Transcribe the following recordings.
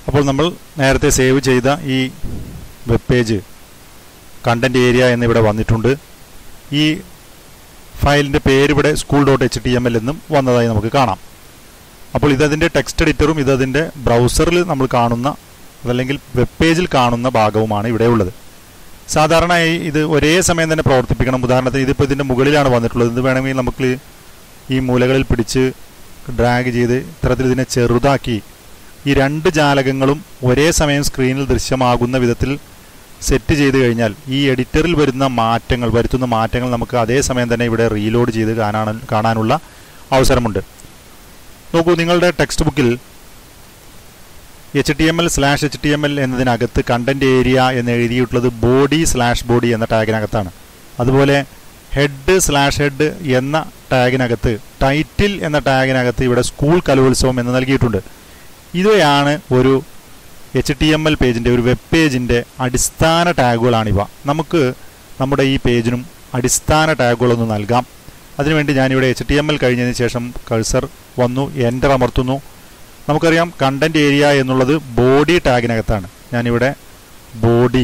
അപ്പോൾ നമ്മൾ നേരത്തെ സേവ് ചെയ്ത ഈ വെബ് പേജ് കണ്ടന്റ് ഏരിയ എന്നിവിടെ വന്നിട്ടുണ്ട് ഈ ഫയലിൻ്റെ പേര് ഇവിടെ school dot H T M L എന്നും വന്നതായി നമുക്ക് കാണാം അപ്പോൾ ഇതതിൻ്റെ ടെക്സ്റ്റ് എഡിറ്ററും ഇതതിൻ്റെ ബ്രൗസറിൽ നമ്മൾ കാണുന്ന അതല്ലെങ്കിൽ വെബ് പേജിൽ കാണുന്ന ഭാഗവുമാണ് ഇവിടെ ഉള്ളത് സാധാരണയായി ഇത് ഒരേ സമയം തന്നെ പ്രവർത്തിപ്പിക്കണം ഉദാഹരണത്തിന് ഇതിപ്പോൾ ഇതിൻ്റെ മുകളിലാണ് വന്നിട്ടുള്ളത് ഇത് വേണമെങ്കിൽ നമുക്ക് ഈ മൂലകളിൽ പിടിച്ച് ഡ്രാഗ് ചെയ്ത് ഇത്തരത്തിൽ ഇതിനെ ചെറുതാക്കി ഈ രണ്ട് ജാലകങ്ങളും ഒരേ സമയം സ്ക്രീനിൽ ദൃശ്യമാകുന്ന വിധത്തിൽ സെറ്റ് ചെയ്ത് കഴിഞ്ഞാൽ ഈ എഡിറ്ററിൽ വരുന്ന മാറ്റങ്ങൾ വരുത്തുന്ന മാറ്റങ്ങൾ നമുക്ക് അതേ സമയം തന്നെ ഇവിടെ റീലോഡ് ചെയ്ത് കാണാൻ കാണാനുള്ള അവസരമുണ്ട് നോക്കൂ നിങ്ങളുടെ ടെക്സ്റ്റ് ബുക്കിൽ H T M L slash H T M L എന്നതിനകത്ത് കണ്ടന്റ് ഏരിയ എന്ന് എഴുതിയിട്ടുള്ളത് ബോഡി സ്ലാഷ് ബോഡി എന്ന ടാഗിനകത്താണ് അതുപോലെ ഹെഡ് സ്ലാഷ് ഹെഡ് എന്ന ടാഗിനകത്ത് ടൈറ്റിൽ എന്ന ടാഗിനകത്ത് ഇവിടെ സ്കൂൾ കലോത്സവം എന്ന് നൽകിയിട്ടുണ്ട് ഇവയാണ് ഒരു എച്ച് ടി എം എൽ പേജിൻ്റെ ഒരു വെബ് പേജിൻ്റെ അടിസ്ഥാന ടാഗുകളാണിവ നമുക്ക് നമ്മുടെ ഈ പേജിനും അടിസ്ഥാന ടാഗുകളൊന്ന് നൽകാം അതിനുവേണ്ടി ഞാനിവിടെ എച്ച് ടി എം എൽ കഴിഞ്ഞതിന് ശേഷം കഴ്സർ വന്നു എൻ്റർ അമർത്തുന്നു നമുക്കറിയാം കണ്ടന്റ് ഏരിയ എന്നുള്ളത് ബോഡി ടാഗിനകത്താണ് ഞാനിവിടെ ബോഡി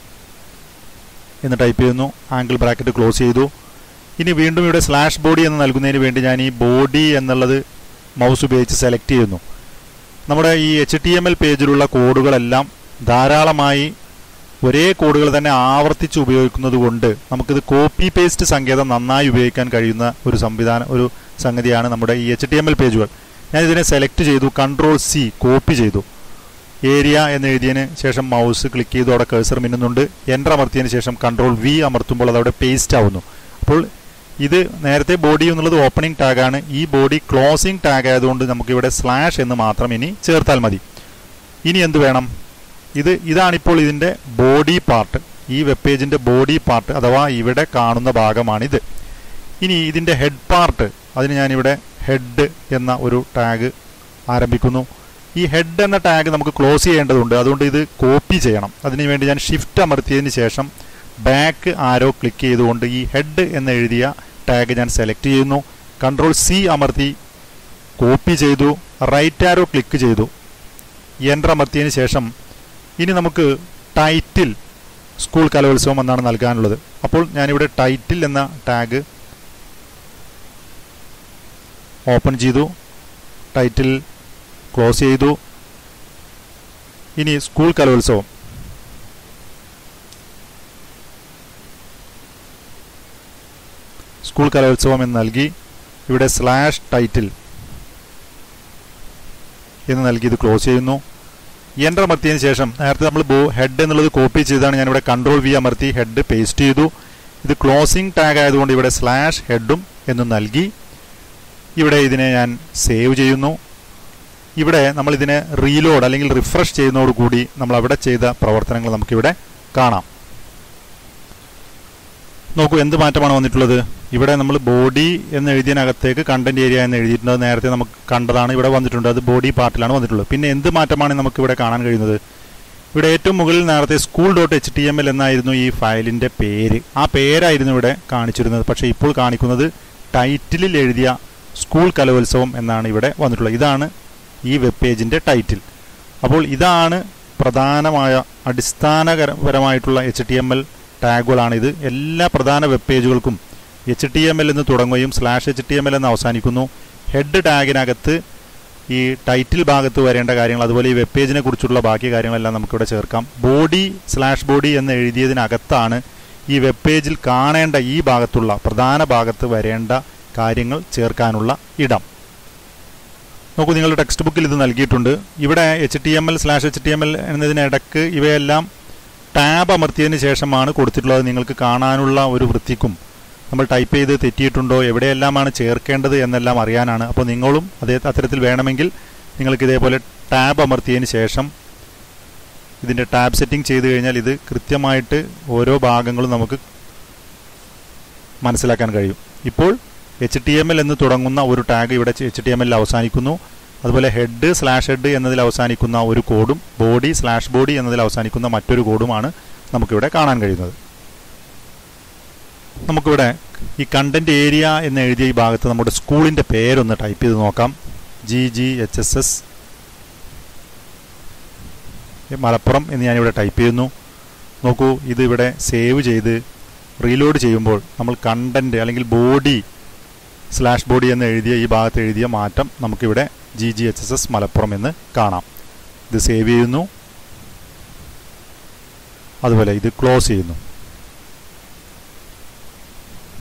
എന്ന് ടൈപ്പ് ചെയ്യുന്നു ആംഗിൾ ബ്രാക്കറ്റ് ക്ലോസ് ചെയ്തു ഇനി വീണ്ടും ഇവിടെ സ്ലാഷ് ബോഡി എന്ന് നൽകുന്നതിന് വേണ്ടി ഞാൻ ഈ ബോഡി എന്നുള്ളത് മൗസ് ഉപയോഗിച്ച് സെലക്ട് ചെയ്യുന്നു നമ്മുടെ ഈ എച്ച് ടി എം എൽ പേജിലുള്ള കോഡുകളെല്ലാം ധാരാളമായി ഒരേ കോഡുകൾ തന്നെ ആവർത്തിച്ച് ഉപയോഗിക്കുന്നത് കൊണ്ട് നമുക്കിത് കോപ്പി പേസ്റ്റ് സങ്കേതം നന്നായി ഉപയോഗിക്കാൻ കഴിയുന്ന ഒരു സംവിധാനം ഒരു സംഗതിയാണ് നമ്മുടെ ഈ എച്ച് ടി എം എൽ പേജുകൾ ഞാൻ ഇതിനെ സെലക്ട് ചെയ്തു കൺട്രോൾ സി കോപ്പി ചെയ്തു ഏരിയ എന്ന് എഴുതിയതിന് ശേഷം മൗസ് ക്ലിക്ക് ചെയ്തു അവിടെ കേഴ്സർ മിന്നുന്നുണ്ട് എൻ്റർ അമർത്തിയതിന് ശേഷം കൺട്രോൾ വി അമർത്തുമ്പോൾ അത് അവിടെ പേസ്റ്റ് ആവുന്നു അപ്പോൾ ഇത് നേരത്തെ ബോഡി എന്നുള്ളത് ഓപ്പണിംഗ് ടാഗാണ് ഈ ബോഡി ക്ലോസിംഗ് ടാഗ് ആയതുകൊണ്ട് നമുക്കിവിടെ സ്ലാഷ് എന്ന് മാത്രം ഇനി ചേർത്താൽ മതി ഇനി എന്ത് വേണം ഇത് ഇതാണിപ്പോൾ ഇതിൻ്റെ ബോഡി പാർട്ട് ഈ വെബ് പേജിൻ്റെ ബോഡി പാർട്ട് അഥവാ ഇവിടെ കാണുന്ന ഭാഗമാണിത് ഇനി ഇതിൻ്റെ ഹെഡ് പാർട്ട് അതിന് ഞാനിവിടെ ഹെഡ് എന്ന ഒരു ടാഗ് ആരംഭിക്കുന്നു ഈ ഹെഡ് എന്ന ടാഗ് നമുക്ക് ക്ലോസ് ചെയ്യേണ്ടതുണ്ട് അതുകൊണ്ട് ഇത് കോപ്പി ചെയ്യണം അതിന് വേണ്ടി ഞാൻ ഷിഫ്റ്റ് അമർത്തിയതിന് ശേഷം ബാക്ക് ആരോ ക്ലിക്ക് ചെയ്തുകൊണ്ട് ഈ ഹെഡ് എന്ന് എഴുതിയ ടാഗ് ഞാൻ സെലക്ട് ചെയ്യുന്നു കൺട്രോൾ സി അമർത്തി കോപ്പി ചെയ്തു റൈറ്റ് ആരോ ക്ലിക്ക് ചെയ്തു എൻ്റർ അമർത്തിയതിന് ശേഷം ഇനി നമുക്ക് ടൈറ്റിൽ സ്കൂൾ കലോത്സവം എന്നാണ് നൽകാനുള്ളത് അപ്പോൾ ഞാനിവിടെ ടൈറ്റിൽ എന്ന ടാഗ് ഓപ്പൺ ചെയ്തു ടൈറ്റിൽ ക്ലോസ് ചെയ്തു ഇനി സ്കൂൾ കലോത്സവം സ്കൂൾ കലോത്സവം എന്ന് നൽകി ഇവിടെ സ്ലാഷ് ടൈറ്റിൽ എന്ന് നൽകി ഇത് ക്ലോസ് ചെയ്യുന്നു എൻ്റർ അമർത്തിയതിന് ശേഷം നേരത്തെ നമ്മൾ ബോ ഹെഡ് എന്നുള്ളത് കോപ്പി ചെയ്താണ് ഞാനിവിടെ കൺട്രോൾ വി അമർത്തി ഹെഡ് പേസ്റ്റ് ചെയ്തു ഇത് ക്ലോസിംഗ് ടാഗ് ആയതുകൊണ്ട് ഇവിടെ സ്ലാഷ് ഹെഡും എന്ന് നൽകി ഇവിടെ ഇതിനെ ഞാൻ സേവ് ചെയ്യുന്നു ഇവിടെ നമ്മൾ ഇതിനെ റീലോഡ് അല്ലെങ്കിൽ റിഫ്രഷ് ചെയ്യുന്നതോടുകൂടി നമ്മൾ അവിടെ ചെയ്ത പ്രവർത്തനങ്ങൾ നമുക്കിവിടെ കാണാം നോക്കൂ എന്ത് മാറ്റമാണ് വന്നിട്ടുള്ളത് ഇവിടെ നമ്മൾ ബോഡി എന്ന് എഴുതിയതിനകത്തേക്ക് കണ്ടന്റ് ഏരിയ എന്ന് എഴുതിയിട്ടുണ്ട് അത് നേരത്തെ നമുക്ക് കണ്ടതാണ് ഇവിടെ വന്നിട്ടുണ്ട് അത് ബോഡി പാർട്ടിലാണ് വന്നിട്ടുള്ളത് പിന്നെ എന്ത് മാറ്റമാണ് നമുക്ക് ഇവിടെ കാണാൻ കഴിയുന്നത് ഇവിടെ ഏറ്റവും മുകളിൽ നേരത്തെ school dot H T M L എന്നായിരുന്നു ഈ ഫയലിൻ്റെ പേര് ആ പേരായിരുന്നു ഇവിടെ കാണിച്ചിരുന്നത് പക്ഷേ ഇപ്പോൾ കാണിക്കുന്നത് ടൈറ്റിലിൽ എഴുതിയ സ്കൂൾ കലോത്സവം എന്നാണ് ഇവിടെ വന്നിട്ടുള്ളത് ഇതാണ് ഈ വെബ് പേജിൻ്റെ ടൈറ്റിൽ അപ്പോൾ ഇതാണ് പ്രധാനമായ അടിസ്ഥാനപരമായിട്ടുള്ള എച്ച് ടി എം എൽ ടാഗുകളാണിത് എല്ലാ പ്രധാന വെബ് പേജുകൾക്കും എച്ച് ടി എം എൽ എന്ന് തുടങ്ങുകയും slash H T M L എന്ന് അവസാനിക്കുന്നു ഹെഡ് ടാഗിനകത്ത് ഈ ടൈറ്റിൽ ഭാഗത്ത് വരേണ്ട കാര്യങ്ങൾ അതുപോലെ ഈ വെബ് പേജിനെ കുറിച്ചുള്ള ബാക്കി കാര്യങ്ങളെല്ലാം നമുക്കിവിടെ ചേർക്കാം ബോഡി സ്ലാഷ് ബോഡി എന്ന് എഴുതിയതിനകത്താണ് ഈ വെബ് പേജിൽ കാണേണ്ട ഈ ഭാഗത്തുള്ള പ്രധാന ഭാഗത്ത് വരേണ്ട കാര്യങ്ങൾ ചേർക്കാനുള്ള ഇടം നോക്കൂ നിങ്ങളുടെ ടെക്സ്റ്റ് ബുക്കിൽ ഇത് നൽകിയിട്ടുണ്ട് ഇവിടെ H T M L slash H T M L എന്നതിനിടക്ക് ഇവയെല്ലാം ടാബ് അമർത്തിയതിന് ശേഷമാണ് കൊടുത്തിട്ടുള്ളത് നിങ്ങൾക്ക് കാണാനുള്ള ഒരു വൃത്തിക്കും നമ്മൾ ടൈപ്പ് ചെയ്ത് തെറ്റിയിട്ടുണ്ടോ എവിടെയെല്ലാമാണ് ചേർക്കേണ്ടത് എന്നെല്ലാം അറിയാനാണ് അപ്പോൾ നിങ്ങളും അതേ അത്തരത്തിൽ വേണമെങ്കിൽ നിങ്ങൾക്ക് ഇതേപോലെ ടാബ് അമർത്തിയതിന് ശേഷം ഇതിൻ്റെ ടാബ് സെറ്റിംഗ് ചെയ്ത് കഴിഞ്ഞാൽ ഇത് കൃത്യമായിട്ട് ഓരോ ഭാഗങ്ങളും നമുക്ക് മനസ്സിലാക്കാൻ കഴിയും ഇപ്പോൾ എച്ച് ടി എം എൽ എന്ന് തുടങ്ങുന്ന ഒരു ടാഗ് ഇവിടെ എച്ച് ടി എം എല്ലിൽ അവസാനിക്കുന്നു അതുപോലെ ഹെഡ് സ്ലാഷ് ഹെഡ് എന്നതിൽ അവസാനിക്കുന്ന ഒരു കോഡും ബോഡി സ്ലാഷ് ബോഡി എന്നതിൽ അവസാനിക്കുന്ന മറ്റൊരു കോഡുമാണ് നമുക്കിവിടെ കാണാൻ കഴിയുന്നത് നമുക്കിവിടെ ഈ കണ്ടന്റ് ഏരിയ എന്ന് എഴുതിയ ഈ ഭാഗത്ത് നമ്മുടെ സ്കൂളിൻ്റെ പേരൊന്ന് ടൈപ്പ് ചെയ്ത് നോക്കാം G G H S S Malappuram എന്ന് ഞാനിവിടെ ടൈപ്പ് ചെയ്യുന്നു നോക്കൂ ഇത് ഇവിടെ സേവ് ചെയ്ത് റീലോഡ് ചെയ്യുമ്പോൾ നമ്മൾ കണ്ടൻറ്റ് അല്ലെങ്കിൽ ബോഡി സ്ലാഷ് ബോഡി എന്ന് എഴുതിയ ഈ ഭാഗത്ത് എഴുതിയ മാറ്റം നമുക്കിവിടെ G G H S S Malappuram എന്ന് കാണാം ഇത് സേവ് ചെയ്യുന്നു അതുപോലെ ഇത് ക്ലോസ് ചെയ്യുന്നു